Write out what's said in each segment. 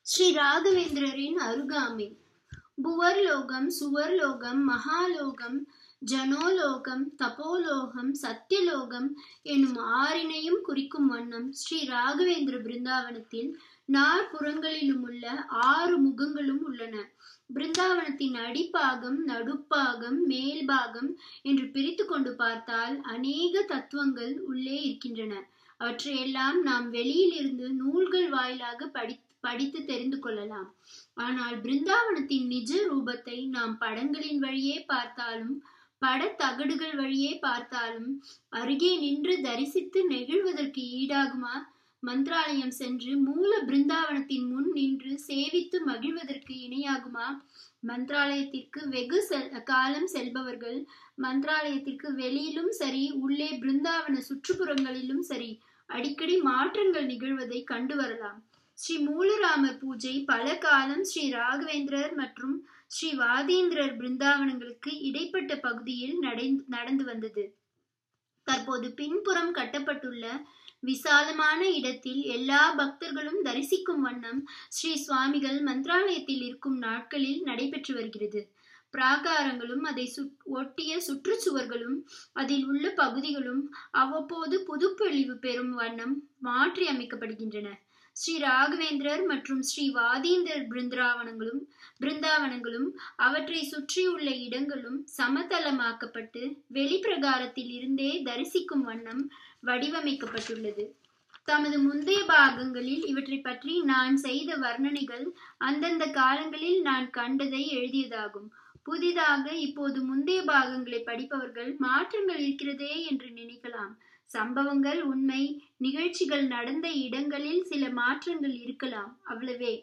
ஸ்ரீ ராகவேந்திரரின் அருகாமை புவர்லோகம் சுவர்லோகம் மகாலோகம் ஜனோலோகம் தபோலோகம் சத்தியலோகம் எனும் ஆறினையும் குறிக்கும் வண்ணம் ஸ்ரீ ராகவேந்திர பிருந்தாவனத்தில் நாற்புறங்களிலும் உள்ள ஆறு முகங்களும் உள்ளன பிருந்தாவனத்தின் அடிப்பாகம் நடுப்பாகம் மேல்பாகம் என்று பிரித்து கொண்டு பார்த்தால் அநேக தத்துவங்கள் உள்ளே இருக்கின்றன அவற்றையெல்லாம் நாம் வெளியில் இருந்து நூல்கள் வாயிலாக படி படித்து தெரிந்து கொள்ளலாம் ஆனால் பிருந்தாவனத்தின் நிஜ ரூபத்தை நாம் படங்களின் வழியே பார்த்தாலும் படத்தகடுகள் வழியே பார்த்தாலும் அருகே நின்று தரிசித்து நெகிழ்வதற்கு ஈடாகுமா மந்திராலயம் சென்று மூல பிருந்தாவனத்தின் முன் நின்று சேவித்து மகிழ்வதற்கு இணையாகுமா மந்திராலயத்திற்கு வெகு செல் காலம் செல்பவர்கள் மந்திராலயத்திற்கு வெளியிலும் சரி உள்ளே பிருந்தாவன சுற்றுப்புறங்களிலும் சரி அடிக்கடி மாற்றங்கள் நிகழ்வதை கண்டு வரலாம் ஸ்ரீ மூலராமர் பூஜை பல காலம் ஸ்ரீ ராகவேந்திரர் மற்றும் ஸ்ரீ வாதேந்திரர் பிருந்தாவனங்களுக்கு இடைப்பட்ட பகுதியில் நடந்து வந்தது தற்போது பின்புறம் கட்டப்பட்டுள்ள விசாலமான இடத்தில் எல்லா பக்தர்களும் தரிசிக்கும் வண்ணம் ஸ்ரீ சுவாமிகள் மந்திராலயத்தில் இருக்கும் நாட்களில் நடைபெற்று வருகிறது பிராகாரங்களும் அதை ஒட்டிய சுற்றுச்சுவர்களும் அதில் உள்ள பகுதிகளும் அவ்வப்போது புதுப்பொழிவு பெறும் வண்ணம் மாற்றி அமைக்கப்படுகின்றன ஸ்ரீ ராகவேந்திரர் மற்றும் ஸ்ரீ வாதீந்திரர் பிருந்தாவனங்களும் பிருந்தாவனங்களும் அவற்றை சுற்றியுள்ள இடங்களும் சமதளமாக்கப்பட்டு வெளிப்பிரகாரத்தில் இருந்தே தரிசிக்கும் வண்ணம் வடிவமைக்கப்பட்டுள்ளது தமது முந்தைய பாகங்களில் இவற்றை பற்றி நான் செய்த வர்ணனைகள் அந்தந்த காலங்களில் நான் கண்டதை எழுதியதாகும் புதிதாக இப்போது முந்தைய பாகங்களை படிப்பவர்கள் மாற்றங்கள் இருக்கிறதே என்று நினைக்கலாம் சம்பவங்கள் உண்மை நிகழ்ச்சிகள் நடந்த இடங்களில் சில மாற்றங்கள் இருக்கலாம் அவ்வளவே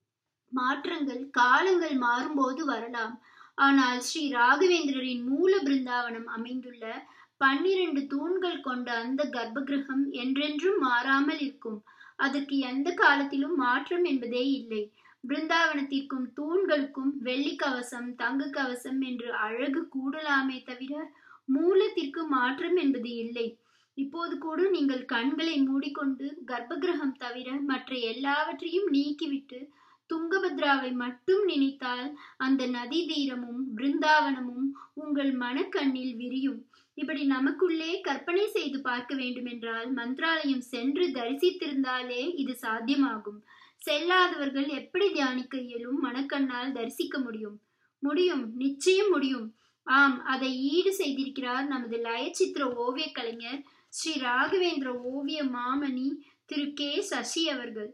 மாற்றங்கள் காலங்கள் மாறும்போது வரலாம் ஆனால் ஸ்ரீ ராகவேந்திரரின் மூல பிருந்தாவனம் அமைந்துள்ள பன்னிரண்டு தூண்கள் கொண்ட அந்த கர்ப்பகிரகம் என்றென்றும் மாறாமல் இருக்கும் அதற்கு எந்த காலத்திலும் மாற்றம் என்பதே இல்லை பிருந்தாவனத்திற்கும் தூண்களுக்கும் வெள்ளி கவசம் தங்க கவசம் என்று அழகு கூடலாமே தவிர மூலத்திற்கு மாற்றம் என்பது இல்லை இப்போது கூட நீங்கள் கண்களை மூடிக்கொண்டு கர்ப்பகிரகம் தவிர மற்ற எல்லாவற்றையும் நீக்கிவிட்டு துங்கபத்ராவை மட்டும் நினைத்தால் அந்த நதி தீரமும் பிருந்தாவனமும் உங்கள் மனக்கண்ணில் விரியும் இப்படி நமக்குள்ளே கற்பனை செய்து பார்க்க வேண்டுமென்றால் மந்திராலயம் சென்று தரிசித்திருந்தாலே இது சாத்தியமாகும் செல்லாதவர்கள் எப்படி தியானிக்க இயலும் மனக்கண்ணால் தரிசிக்க முடியும் முடியும் நிச்சயம் முடியும் ஆம் அதை ஈடு செய்திருக்கிறார் நமது லயச்சித்திர ஓவிய கலைஞர் ஸ்ரீ ராகவேந்திர ஓவிய மாமணி திரு கே சசி அவர்கள்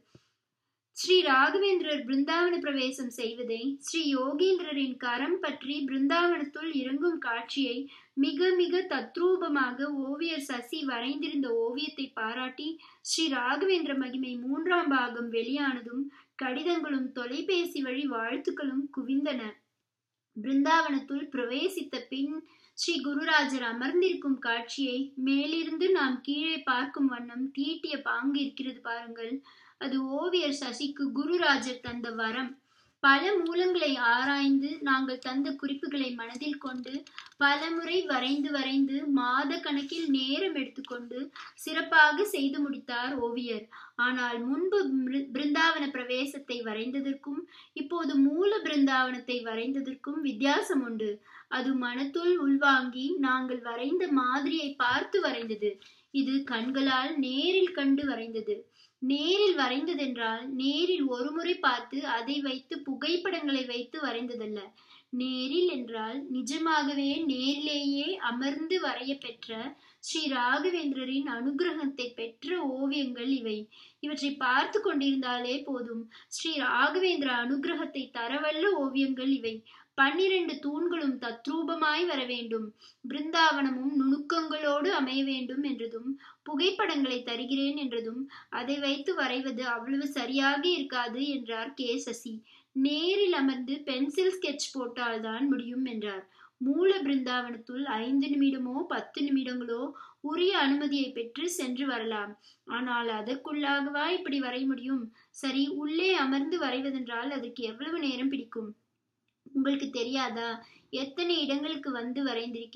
ஸ்ரீ ராகவேந்திரர் பிருந்தாவன பிரவேசம் செய்வதை ஸ்ரீ யோகேந்திரரின் கரம் பற்றி பிருந்தாவனத்துள் இறங்கும் காட்சியை மிக மிக தத்ரூபமாக ஓவியர் சசி வரைந்திருந்த ஓவியத்தை பாராட்டி ஸ்ரீ ராகவேந்திர மகிமை மூன்றாம் பாகம் வெளியானதும் கடிதங்களும் தொலைபேசி வழி வாழ்த்துக்களும் குவிந்தன பிருந்தாவனத்துள் பிரவேசித்த பின் ஸ்ரீ குருராஜர் அமர்ந்திருக்கும் காட்சியை மேலிருந்து நாம் கீழே பார்க்கும் வண்ணம் தீட்டிய பாங்கு இருக்கிறது பாருங்கள் அது ஓவியர் சசிக்கு குருராஜர் தந்த வரம் பல மூலங்களை ஆராய்ந்து நாங்கள் தந்த குறிப்புகளை மனதில் கொண்டு பலமுறை வரைந்து வரைந்து மாத கணக்கில் நேரம் எடுத்துக்கொண்டு சிறப்பாக செய்து முடித்தார் ஓவியர் ஆனால் முன்பு பிருந்தாவன பிரவேசத்தை வரைந்ததற்கும் இப்போது மூல பிருந்தாவனத்தை வரைந்ததற்கும் வித்தியாசம் உண்டு அது மனத்துள் உள்வாங்கி நாங்கள் வரைந்த மாதிரியை பார்த்து வரைந்தது இது கண்களால் நேரில் கண்டு வரைந்தது நேரில் வரைந்ததென்றால் நேரில் ஒருமுறை பார்த்து அதை வைத்து புகைப்படங்களை வைத்து வரைந்ததல்ல நேரில் என்றால் நிஜமாகவே நேரிலேயே அமர்ந்து வரைய பெற்ற ஸ்ரீ ராகவேந்திரரின் அனுகிரகத்தை பெற்ற ஓவியங்கள் இவை இவற்றை பார்த்து கொண்டிருந்தாலே போதும் ஸ்ரீ ராகவேந்திர அனுகிரகத்தை தரவல்ல ஓவியங்கள் இவை பன்னிரண்டு தூண்களும் தத்ரூபமாய் வர வேண்டும் பிருந்தாவனமும் நுணுக்கங்களோடு அமைய வேண்டும் என்றதும் புகைப்படங்களை தருகிறேன் என்றதும் அதை வைத்து வரைவது அவ்வளவு சரியாக இருக்காது என்றார் கே சசி நேரில் அமர்ந்து பென்சில் ஸ்கெட்ச் போட்டால்தான் முடியும் என்றார் மூல பிருந்தாவனத்துள் ஐந்து நிமிடமோ பத்து நிமிடங்களோ உரிய அனுமதியை பெற்று சென்று வரலாம் ஆனால் அதற்குள்ளாகவா இப்படி வரைய முடியும் சரி உள்ளே அமர்ந்து வரைவதென்றால் அதற்கு எவ்வளவு நேரம் பிடிக்கும் உங்களுக்கு தெரியாதா எத்தனை இடங்களுக்கு வந்து வரைந்திருக்கிறேன்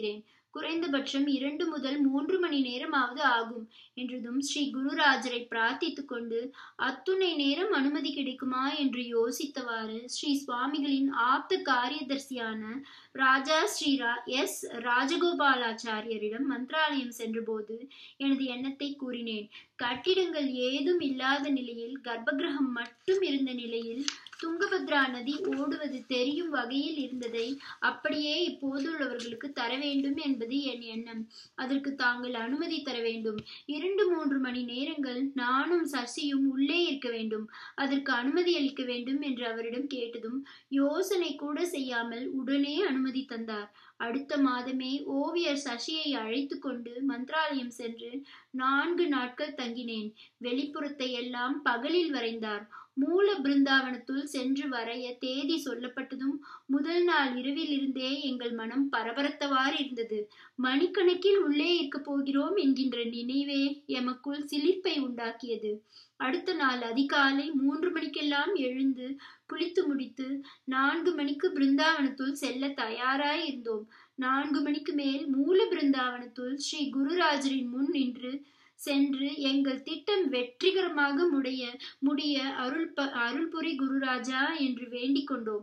குறைந்தபட்சம் இரண்டு முதல் மூன்று மணி நேரமாவது ஆகும் என்றதும் ஸ்ரீ குருராஜரை பிரார்த்தித்துக் கொண்டு அத்துணை நேரம் அனுமதி கிடைக்குமா என்று யோசித்தவாறு ஸ்ரீ சுவாமிகளின் ஆப்த காரியதர்சியான ராஜா ஸ்ரீ ரா எஸ் ராஜகோபாலாச்சாரியரிடம் மந்திராலயம் சென்றபோது எனது எண்ணத்தை கூறினேன் கட்டிடங்கள் ஏதும் இல்லாத நிலையில் கர்ப்பகிரகம் மட்டும் இருந்த நிலையில் துங்கபத்ரா நதி ஓடுவது தெரியும் வகையில் இருந்ததை அப்படியே இப்போதுள்ளவர்களுக்கு தர வேண்டும் என்பது என் எண்ணம் அதற்கு தாங்கள் அனுமதி தர வேண்டும் இரண்டு மூன்று மணி நேரங்கள் நானும் சசியும் உள்ளே இருக்க வேண்டும் அதற்கு அனுமதி அளிக்க வேண்டும் என்று அவரிடம் கேட்டதும் யோசனை கூட செய்யாமல் உடனே அனுமதி தந்தார் அடுத்த மாதமே ஓவியர் சசியை அழைத்து கொண்டு மந்திராலயம் சென்று நான்கு நாட்கள் தங்கினேன் வெளிப்புறத்தை எல்லாம் பகலில் வரைந்தார் மூல பிருந்தாவனத்துள் சென்று வரைய தேதி சொல்லப்பட்டதும் முதல் நாள் இரவில் இருந்தே எங்கள் மனம் பரபரத்தவாறு இருந்தது மணிக்கணக்கில் உள்ளே இருக்க போகிறோம் என்கின்ற நினைவே எமக்குள் சிலிர்ப்பை உண்டாக்கியது அடுத்த நாள் அதிகாலை மூன்று மணிக்கெல்லாம் எழுந்து குளித்து முடித்து நான்கு மணிக்கு பிருந்தாவனத்துள் செல்ல தயாராய் இருந்தோம் நான்கு மணிக்கு மேல் மூல பிருந்தாவனத்துள் ஸ்ரீ குருராஜரின் முன் நின்று சென்று எங்கள் திட்டம் வெற்றிகரமாக முடிய முடிய அருள் ப அருள்புரி குருராஜா என்று வேண்டிக் கொண்டோம்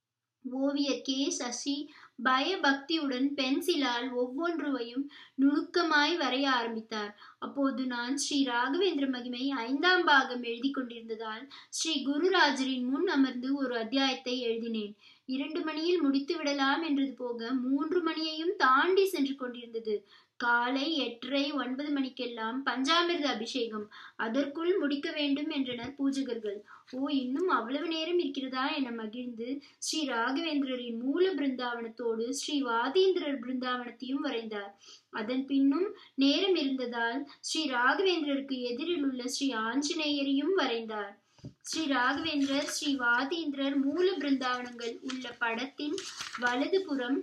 ஓவியர் கே சசி பயபக்தியுடன் பென்சிலால் ஒவ்வொன்றுவையும் நுணுக்கமாய் வரைய ஆரம்பித்தார் அப்போது நான் ஸ்ரீ ராகவேந்திர மகிமை ஐந்தாம் பாகம் எழுதி கொண்டிருந்ததால் ஸ்ரீ குருராஜரின் முன் அமர்ந்து ஒரு அத்தியாயத்தை எழுதினேன் இரண்டு மணியில் முடித்து விடலாம் என்றது போக மூன்று மணியையும் தாண்டி சென்று கொண்டிருந்தது காலை எட்டரை ஒன்பது மணிக்கெல்லாம் பஞ்சாமிர்த அபிஷேகம் அதற்குள் முடிக்க வேண்டும் என்றனர் பூஜகர்கள் ஓ இன்னும் அவ்வளவு நேரம் இருக்கிறதா என மகிழ்ந்து ஸ்ரீ ராகவேந்திரரின் மூல பிருந்தாவனத்தோடு ஸ்ரீ வாதீந்திரர் பிருந்தாவனத்தையும் வரைந்தார் அதன் பின்னும் நேரம் இருந்ததால் ஸ்ரீ ராகவேந்திரருக்கு எதிரில் உள்ள ஸ்ரீ ஆஞ்சநேயரையும் வரைந்தார் ஸ்ரீ ராகவேந்திரர் ஸ்ரீ வாதீந்திரர் மூல பிருந்தாவனங்கள் உள்ள படத்தின் வலது புறம்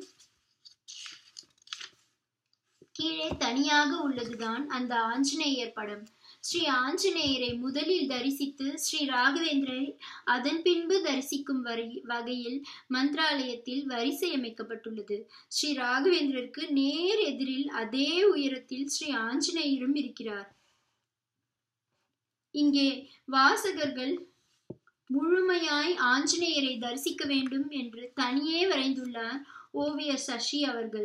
கீழே தனியாக உள்ளதுதான் அந்த ஆஞ்சநேயர் படம் ஸ்ரீ ஆஞ்சநேயரை முதலில் தரிசித்து ஸ்ரீ ராகவேந்திரரை அதன் பின்பு தரிசிக்கும் வரை வகையில் மந்திராலயத்தில் வரிசை அமைக்கப்பட்டுள்ளது ஸ்ரீ ராகவேந்திரருக்கு நேர் எதிரில் அதே உயரத்தில் ஸ்ரீ ஆஞ்சநேயரும் இருக்கிறார் இங்கே வாசகர்கள் முழுமையாய் ஆஞ்சநேயரை தரிசிக்க வேண்டும் என்று தனியே வரைந்துள்ளார் ஓவியர் சசி அவர்கள்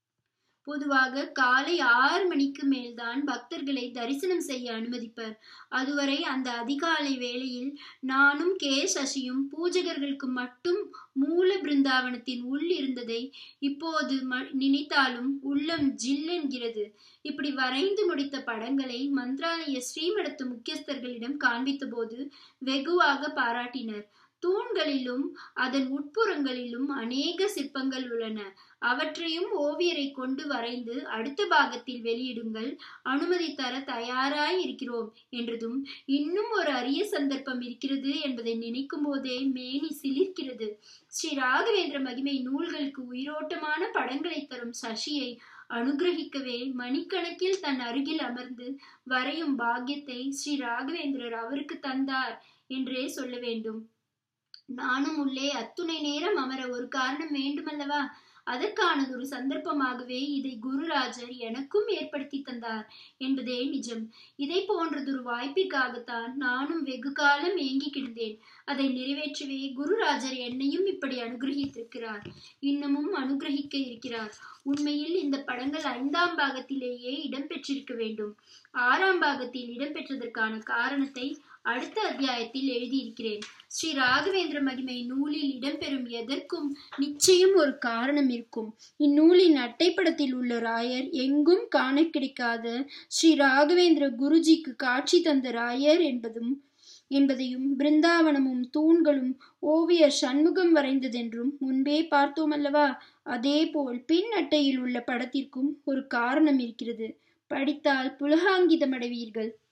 பொதுவாக காலை ஆறு மணிக்கு மேல்தான் பக்தர்களை தரிசனம் செய்ய அனுமதிப்பர் அதுவரை அந்த அதிகாலை வேளையில் நானும் கே சசியும் பூஜகர்களுக்கு மட்டும் மூல பிருந்தாவனத்தின் உள் இருந்ததை இப்போது நினைத்தாலும் உள்ளம் ஜில்லென்கிறது இப்படி வரைந்து முடித்த படங்களை மந்திராலய ஸ்ரீமடத்து முக்கியஸ்தர்களிடம் காண்பித்த போது வெகுவாக பாராட்டினர் தூண்களிலும் அதன் உட்புறங்களிலும் அநேக சிற்பங்கள் உள்ளன அவற்றையும் ஓவியரை கொண்டு வரைந்து அடுத்த பாகத்தில் வெளியிடுங்கள் அனுமதி தர தயாராய் இருக்கிறோம் என்றதும் இன்னும் ஒரு அரிய சந்தர்ப்பம் இருக்கிறது என்பதை நினைக்கும் போதே மேனி சிலிர்க்கிறது ஸ்ரீ ராகவேந்திர மகிமை நூல்களுக்கு உயிரோட்டமான படங்களை தரும் சசியை அனுகிரகிக்கவே மணிக்கணக்கில் தன் அருகில் அமர்ந்து வரையும் பாக்கியத்தை ஸ்ரீ ராகவேந்திரர் அவருக்கு தந்தார் என்றே சொல்ல வேண்டும் நானும் உள்ளே அத்துணை நேரம் அமர ஒரு காரணம் வேண்டுமல்லவா அதற்கானது ஒரு சந்தர்ப்பமாகவே இதை குருராஜர் எனக்கும் ஏற்படுத்தி தந்தார் என்பதே நிஜம் இதை போன்றதொரு வாய்ப்பிற்காகத்தான் நானும் வெகு காலம் ஏங்கி கிடந்தேன் அதை நிறைவேற்றவே குருராஜர் என்னையும் இப்படி அனுகிரகித்திருக்கிறார் இன்னமும் அனுகிரகிக்க இருக்கிறார் உண்மையில் இந்த படங்கள் ஐந்தாம் பாகத்திலேயே இடம்பெற்றிருக்க வேண்டும் ஆறாம் பாகத்தில் இடம்பெற்றதற்கான காரணத்தை அடுத்த அத்தியாயத்தில் எழுதியிருக்கிறேன் ஸ்ரீ ராகவேந்திர மகிமை நூலில் இடம்பெறும் எதற்கும் நிச்சயம் ஒரு காரணம் இருக்கும் இந்நூலின் அட்டைப்படத்தில் உள்ள ராயர் எங்கும் காண கிடைக்காத ஸ்ரீ ராகவேந்திர குருஜிக்கு காட்சி தந்த ராயர் என்பதும் என்பதையும் பிருந்தாவனமும் தூண்களும் ஓவியர் சண்முகம் வரைந்ததென்றும் முன்பே பார்த்தோம் அல்லவா அதேபோல் பின் அட்டையில் உள்ள படத்திற்கும் ஒரு காரணம் இருக்கிறது படித்தால் புலகாங்கிதமடைவீர்கள்